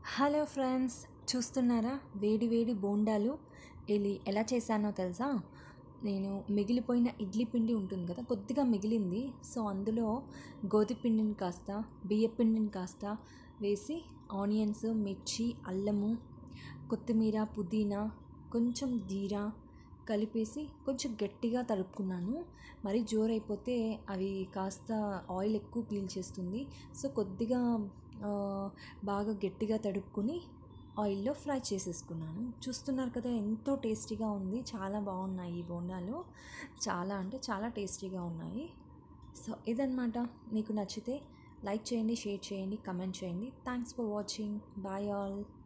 hello friends చూస్తున్నారా వేడి వేడి బోండాలు ఇది ఎలా చేశానో తెలుసా నేను మిగిలిపోయిన ఇడ్లీ పిండి ఉంటుంది కదా కొద్దిగా మిగిలింది సో అందులో గోధుమ పిండిని కాస్త బియ్య పిండిని కాస్త వేసి ఆనియన్స్ మిర్చి అల్లము కొత్తిమీర పుదీనా కొంచెం జీరా కలిపేసి కొంచెం గట్టిగా తడుపుకున్నాను మరీ జోరైపోతే అవి కాస్త ఆయిల్ ఎక్కువ పీల్చేస్తుంది సో కొద్దిగా ఆ, బాగా గట్టిగా తడుపుకుని ఆయిల్లో ఫ్రై చేసేసుకున్నాను చూస్తున్నారు కదా ఎంతో టేస్టీగా ఉంది చాలా బాగున్నాయి ఈ బోండాలు చాలా అంటే చాలా టేస్టీగా ఉన్నాయి సో ఇదన్నమాట మీకు నచ్చితే లైక్ చేయండి షేర్ చేయండి కమెంట్ చేయండి thanks for watching bye all